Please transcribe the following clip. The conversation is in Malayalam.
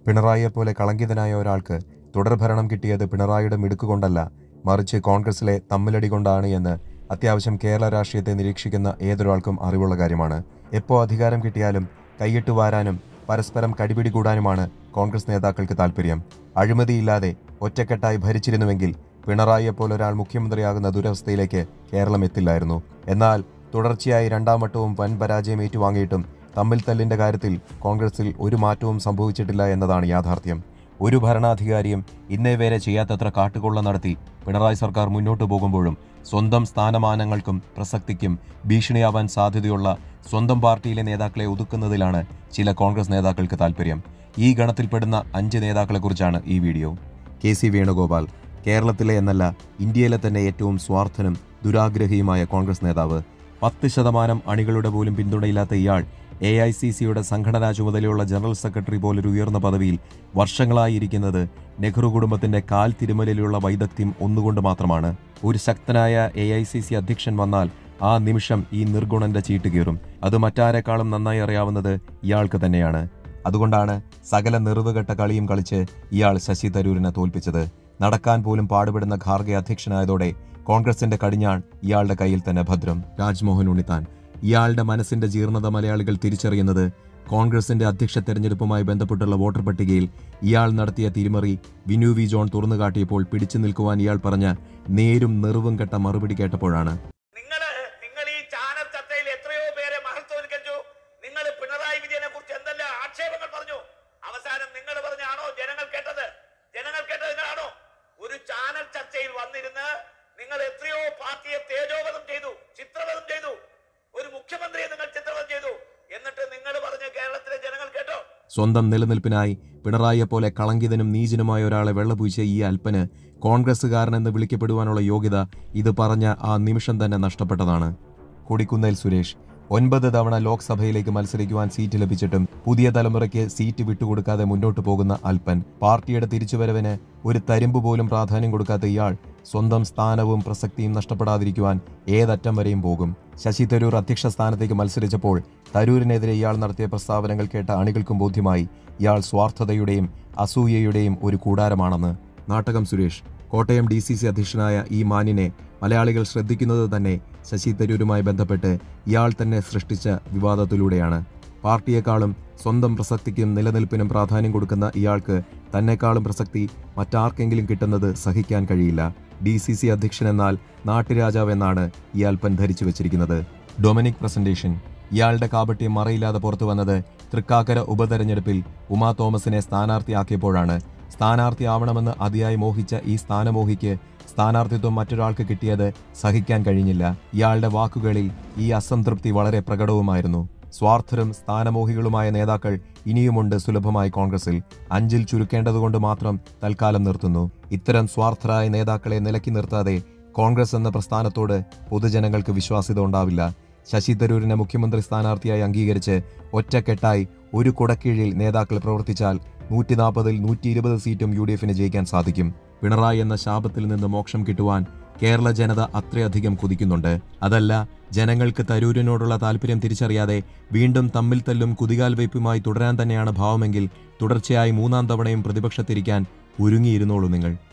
പിണറായിയെ പോലെ കളങ്കിതനായ ഒരാൾക്ക് തുടർഭരണം കിട്ടിയത് പിണറായിയുടെ മിടുക്കുകൊണ്ടല്ല മറിച്ച് കോൺഗ്രസിലെ തമ്മിലടി കൊണ്ടാണ് എന്ന് അത്യാവശ്യം കേരള രാഷ്ട്രീയത്തെ നിരീക്ഷിക്കുന്ന ഏതൊരാൾക്കും അറിവുള്ള കാര്യമാണ് എപ്പോൾ അധികാരം കിട്ടിയാലും കൈയിട്ട് വാരാനും പരസ്പരം കടിപിടി കൂടാനുമാണ് കോൺഗ്രസ് നേതാക്കൾക്ക് താല്പര്യം അഴിമതിയില്ലാതെ ഒറ്റക്കെട്ടായി ഭരിച്ചിരുന്നുവെങ്കിൽ പിണറായിയെ പോലെ ഒരാൾ മുഖ്യമന്ത്രിയാകുന്ന ദുരവസ്ഥയിലേക്ക് കേരളം എത്തില്ലായിരുന്നു എന്നാൽ തുടർച്ചയായി രണ്ടാം വട്ടവും വൻ പരാജയം ഏറ്റുവാങ്ങിയിട്ടും തമ്മിൽ തല്ലിന്റെ കാര്യത്തിൽ കോൺഗ്രസിൽ ഒരു മാറ്റവും സംഭവിച്ചിട്ടില്ല എന്നതാണ് യാഥാർത്ഥ്യം ഒരു ഭരണാധികാരിയും ഇന്നേ വരെ ചെയ്യാത്തത്ര കാട്ടുകൊള്ള നടത്തി പിണറായി സർക്കാർ മുന്നോട്ടു പോകുമ്പോഴും സ്വന്തം സ്ഥാനമാനങ്ങൾക്കും പ്രസക്തിക്കും ഭീഷണിയാവാൻ സാധ്യതയുള്ള സ്വന്തം പാർട്ടിയിലെ നേതാക്കളെ ഒതുക്കുന്നതിലാണ് ചില കോൺഗ്രസ് നേതാക്കൾക്ക് താൽപ്പര്യം ഈ ഗണത്തിൽപ്പെടുന്ന അഞ്ച് നേതാക്കളെക്കുറിച്ചാണ് ഈ വീഡിയോ കെ സി വേണുഗോപാൽ കേരളത്തിലെ എന്നല്ല ഇന്ത്യയിലെ തന്നെ ഏറ്റവും സ്വാർത്ഥനും ദുരാഗ്രഹിയുമായ കോൺഗ്രസ് നേതാവ് പത്ത് ശതമാനം അണികളുടെ പോലും പിന്തുണയില്ലാത്ത ഇയാൾ എ ഐ സി സിയുടെ സംഘടനാ ചുമതലയുള്ള ജനറൽ സെക്രട്ടറി പോലൊരു ഉയർന്ന പദവിയിൽ വർഷങ്ങളായി ഇരിക്കുന്നത് നെഹ്റു കുടുംബത്തിന്റെ കാൽ തിരുമലിലുള്ള വൈദഗ്ധ്യം ഒന്നുകൊണ്ട് മാത്രമാണ് ഒരു ശക്തനായ എ ഐ സി സി അധ്യക്ഷൻ വന്നാൽ ആ നിമിഷം ഈ നിർഗുണന്റെ ചീട്ട് കീറും അത് മറ്റാരെക്കാളും നന്നായി അറിയാവുന്നത് ഇയാൾക്ക് തന്നെയാണ് അതുകൊണ്ടാണ് സകല നിറിവുകെട്ട കളിയും കളിച്ച് ഇയാൾ ശശി തരൂരിനെ തോൽപ്പിച്ചത് നടക്കാൻ പോലും പാടുപെടുന്ന ഖാർഗെ അധ്യക്ഷനായതോടെ കോൺഗ്രസിന്റെ കടിഞ്ഞാൺ ഇയാളുടെ കയ്യിൽ തന്നെ ഭദ്രം രാജ്മോഹൻ ഉണ്ണിത്താൻ ഇയാളുടെ മനസ്സിന്റെ ജീർണത മലയാളികൾ തിരിച്ചറിയുന്നത് കോൺഗ്രസിന്റെ അധ്യക്ഷ തെരഞ്ഞെടുപ്പുമായി ബന്ധപ്പെട്ടുള്ള വോട്ടർ പട്ടികയിൽ ഇയാൾ നടത്തിയ തിരിമറി വിനു വി ജോൺ തുറന്നുകാട്ടിയപ്പോൾ പിടിച്ചു നിൽക്കുവാൻ ഇയാൾ പറഞ്ഞ നേരും നെറിവും കെട്ട മറുപടി കേട്ടപ്പോഴാണ് നിങ്ങള് നിങ്ങൾ ഈ ചാനൽ ചർച്ചയിൽ എത്രയോ പേരെ മഹത്വവൽക്കരിച്ചു നിങ്ങൾ പിണറായി വിജയനെ കുറിച്ച് എന്തെല്ലാം ആക്ഷേപങ്ങൾ പറഞ്ഞു അവസാനം നിങ്ങൾ പറഞ്ഞാണോ ജനങ്ങൾ കേട്ടത് ജനങ്ങൾ കേട്ടത് നിങ്ങളാണോ ഒരു ചാനൽ ചർച്ചയിൽ വന്നിരുന്ന് നിങ്ങൾ എത്രയോ പാർട്ടിയെ തേജോവധം ചെയ്തു ചിത്രവധം ചെയ്തു ഒരു മുഖ്യമന്ത്രിയെ നിങ്ങൾ ചിത്രവധം ചെയ്തു എന്നിട്ട് നിങ്ങൾ പറഞ്ഞ കേരളത്തിലെ ജനങ്ങൾ കേട്ടോ സ്വന്തം നിലനിൽപ്പിനായി പിണറായിയെ പോലെ കളങ്കിതനും നീചനുമായ ഒരാളെ വെള്ളപൂച്ച ഈ അല്പന് കോൺഗ്രസ്സുകാരനെന്ന് വിളിക്കപ്പെടുവാനുള്ള യോഗ്യത ഇത് പറഞ്ഞ ആ നിമിഷം തന്നെ നഷ്ടപ്പെട്ടതാണ് കൊടിക്കുന്നേൽ സുരേഷ് ഒൻപത് തവണ ലോക്സഭയിലേക്ക് മത്സരിക്കുവാൻ സീറ്റ് ലഭിച്ചിട്ടും പുതിയ തലമുറയ്ക്ക് സീറ്റ് വിട്ടുകൊടുക്കാതെ മുന്നോട്ടു പോകുന്ന അൽപ്പൻ പാർട്ടിയുടെ തിരിച്ചുവരവിന് ഒരു തരിമ്പ് പോലും പ്രാധാന്യം കൊടുക്കാത്ത ഇയാൾ സ്വന്തം സ്ഥാനവും പ്രസക്തിയും നഷ്ടപ്പെടാതിരിക്കുവാൻ ഏതറ്റം വരെയും പോകും ശശി തരൂർ അധ്യക്ഷ സ്ഥാനത്തേക്ക് മത്സരിച്ചപ്പോൾ തരൂരിനെതിരെ ഇയാൾ നടത്തിയ പ്രസ്താവനകൾ കേട്ട അണികൾക്കും ബോധ്യമായി ഇയാൾ സ്വാർത്ഥതയുടെയും അസൂയയുടെയും ഒരു കൂടാരമാണെന്ന് Nattakom Suresh Kottayam D C C അധ്യക്ഷനായ ഈ മാന്യനെ മലയാളികൾ ശ്രദ്ധിക്കുന്നത് തന്നെ ശശി തരൂരുമായി ബന്ധപ്പെട്ട് ഇയാൾ തന്നെ സൃഷ്ടിച്ച വിവാദത്തിലൂടെയാണ് പാർട്ടിയെക്കാളും സ്വന്തം പ്രസക്തിക്കും നിലനിൽപ്പിനും പ്രാധാന്യം കൊടുക്കുന്ന ഇയാൾക്ക് തന്നെക്കാളും പ്രസക്തി മറ്റാർക്കെങ്കിലും കിട്ടുന്നത് സഹിക്കാൻ കഴിയില്ല ഡി സി സി അധ്യക്ഷൻ എന്നാൽ നാട്ടുരാജാവ് എന്നാണ് ഈ അൽപ്പൻ ധരിച്ചു വെച്ചിരിക്കുന്നത് ഡൊമിനിക് പ്രസന്റേഷൻ ഇയാളുടെ കാപട്യം മറയില്ലാതെ പുറത്തു വന്നത് തൃക്കാക്കര ഉപതെരഞ്ഞെടുപ്പിൽ ഉമാ തോമസിനെ സ്ഥാനാർത്ഥിയാക്കിയപ്പോഴാണ് സ്ഥാനാർത്ഥിയാവണമെന്ന് അതിയായി മോഹിച്ച ഈ സ്ഥാനമോഹിക്ക് സ്ഥാനാർത്ഥിത്വം മറ്റൊരാൾക്ക് കിട്ടിയത് സഹിക്കാൻ കഴിഞ്ഞില്ല ഇയാളുടെ വാക്കുകളിൽ ഈ അസംതൃപ്തി വളരെ പ്രകടവുമായിരുന്നു സ്വാർത്ഥരും സ്ഥാനമോഹികളുമായ നേതാക്കൾ ഇനിയുമുണ്ട് സുലഭമായി കോൺഗ്രസിൽ അഞ്ചിൽ ചുരുക്കേണ്ടതുകൊണ്ട് മാത്രം തൽക്കാലം നിർത്തുന്നു ഇത്തരം സ്വാർത്ഥരായ നേതാക്കളെ നിലക്കി നിർത്താതെ കോൺഗ്രസ് എന്ന പ്രസ്ഥാനത്തോട് പൊതുജനങ്ങൾക്ക് വിശ്വാസ്യത ഉണ്ടാവില്ല ശശി തരൂരിനെ മുഖ്യമന്ത്രി സ്ഥാനാർത്ഥിയായി അംഗീകരിച്ച് ഒറ്റക്കെട്ടായി ഒരു കുടക്കീഴിൽ നേതാക്കൾ പ്രവർത്തിച്ചാൽ നൂറ്റി നാൽപ്പതിൽ നൂറ്റി ഇരുപത് സീറ്റും യു ഡി എഫിന് ജയിക്കാൻ സാധിക്കും പിണറായി എന്ന ശാപത്തിൽ നിന്ന് മോക്ഷം കിട്ടുവാൻ കേരള ജനത അത്രയധികം കുതിക്കുന്നുണ്ട് അതല്ല ജനങ്ങൾക്ക് തരൂരിനോടുള്ള താല്പര്യം തിരിച്ചറിയാതെ വീണ്ടും തമ്മിൽ തല്ലും കുതികാൽ വയ്പുമായി തുടരാൻ തന്നെയാണ് ഭാവമെങ്കിൽ തുടർച്ചയായി മൂന്നാം തവണയും പ്രതിപക്ഷത്തിരിക്കാൻ ഒരുങ്ങിയിരുന്നോളൂ നിങ്ങൾ